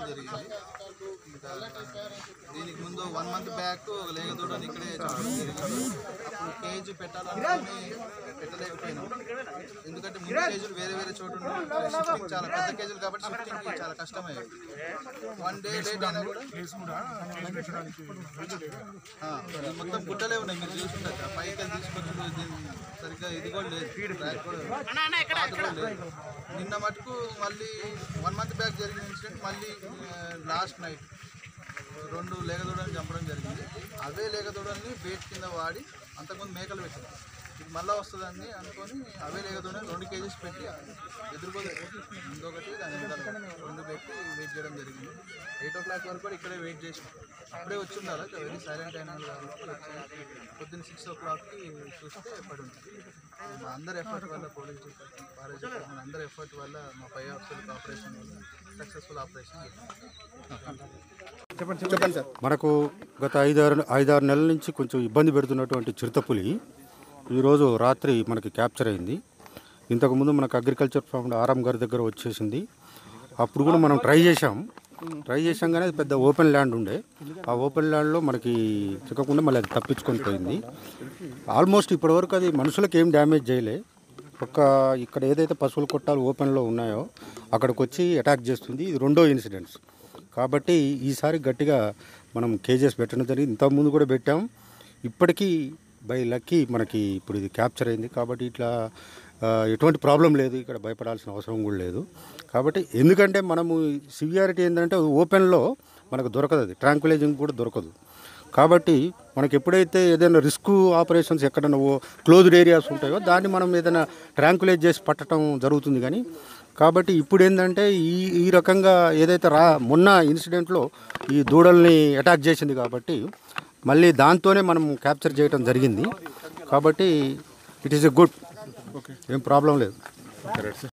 జరిగింది ఇంకా దీనికి ముందు వన్ మంత్ బ్యాక్ లేగ దూడని ఇక్కడే చంపడం జరిగింది అప్పుడు కేజీ పెట్టాలనుకుని పెట్టలేకపోయినాం ఎందుకంటే ముందు కేజీలు వేరే వేరే చోటు ఉండే షిఫ్టింగ్ చాలా పెద్ద కేజీలు కాబట్టి షిఫ్టింగ్ చాలా కష్టమయ్యేది వన్ డే లేట్ అయినా కూడా ఆ, ఇది మొత్తం గుట్టలే ఉన్నాయి మీరు చూసుకుంటారు ఆ పైకి వెళ్ళి తీసుకొచ్చి దీన్ని సరిగ్గా ఇది కూడా లేదు ట్రాక్ కూడా పాత కూడా లేదు నిన్న మటుకు మళ్ళీ వన్ మంత్ బ్యాక్ జరిగిన ఇన్సిడెంట్ మళ్ళీ లాస్ట్ నైట్ రెండు లేగదూడని చంపడం జరిగింది అవే లేగదూడల్ని బేట్ కింద వాడి అంతకుముందు మేకలు పెట్టారు ఇది మళ్ళీ వస్తుందని అనుకొని అవే లేగదూడని రెండు కేజీస్ పెట్టి ఎదురుకోదు ఇంకొకటి దాని మీద రెండు పెట్టి వెయిట్ చేయడం జరిగింది ఎయిట్ ఓ క్లాక్ వరకు కూడా ఇక్కడే వెయిట్ చేసినాం అప్పుడే వచ్చి ఉండాలి వెరీ సైలెంట్ అయినా కాబట్టి వచ్చి పొద్దున్న సిక్స్ ఓ క్లాక్కి చూస్తే పడి ఉంటుంది మా అందరి ఎఫర్ట్ వల్ల పోలీస్ డిపార్ట్మెంట్ ఫారెస్ట్ డిపార్ట్మెంట్ అందరి ఎఫర్ట్ వల్ల మా పై ఆఫీసర్ ఆపరేషన్ వల్ల సక్సెస్ఫుల్ ఆపరేషన్ చెప్పండి సార్ మనకు గత ఐదారు ఐదారు నెలల నుంచి కొంచెం ఇబ్బంది పెడుతున్నటువంటి చిరుతపులి ఈరోజు రాత్రి మనకి క్యాప్చర్ అయింది ఇంతకుముందు మనకు అగ్రికల్చర్ ఫామ్ ఆరాం గారి దగ్గర వచ్చేసింది అప్పుడు కూడా మనం ట్రై చేసాం ట్రై చేసాం కానీ అది పెద్ద ఓపెన్ ల్యాండ్ ఉండే ఆ ఓపెన్ ల్యాండ్లో మనకి చిక్కకుండా మళ్ళీ అది తప్పించుకొని పోయింది ఆల్మోస్ట్ ఇప్పటివరకు అది మనుషులకు ఏం డ్యామేజ్ చేయలే ఒక్క ఇక్కడ ఏదైతే పశువుల కొట్టాలు ఓపెన్లో ఉన్నాయో అక్కడికి వచ్చి అటాక్ చేస్తుంది ఇది రెండో ఇన్సిడెంట్స్ కాబట్టి ఈసారి గట్టిగా మనం కేజెస్ పెట్టడం జరిగింది ఇంతకుముందు కూడా పెట్టాం ఇప్పటికీ బై లక్కీ మనకి ఇప్పుడు ఇది క్యాప్చర్ అయింది కాబట్టి ఇట్లా ఆ, ఎటువంటి ప్రాబ్లం లేదు ఇక్కడ భయపడాల్సిన అవసరం కూడా లేదు కాబట్టి ఎందుకంటే మనము సివియారిటీ ఏంటంటే ఓపెన్లో మనకు దొరకదు అది ట్రాంక్విలైజింగ్ కూడా దొరకదు కాబట్టి మనకి ఎప్పుడైతే ఏదైనా రిస్క్ ఆపరేషన్స్ ఎక్కడైనా ఓ క్లోజ్డ్ ఏరియాస్ ఉంటాయో దాన్ని మనం ఏదైనా ట్రాంక్యులైజ్ చేసి పట్టడం జరుగుతుంది కానీ కాబట్టి ఇప్పుడు ఏంటంటే ఈ ఈ రకంగా ఏదైతే రా మొన్న ఇన్సిడెంట్లో ఈ దూడల్ని అటాక్ చేసింది కాబట్టి మళ్ళీ దాంతోనే మనం క్యాప్చర్ చేయడం జరిగింది కాబట్టి ఇట్ ఈస్ ఎ గుడ్ ఏం ప్రాబ్లం లేదు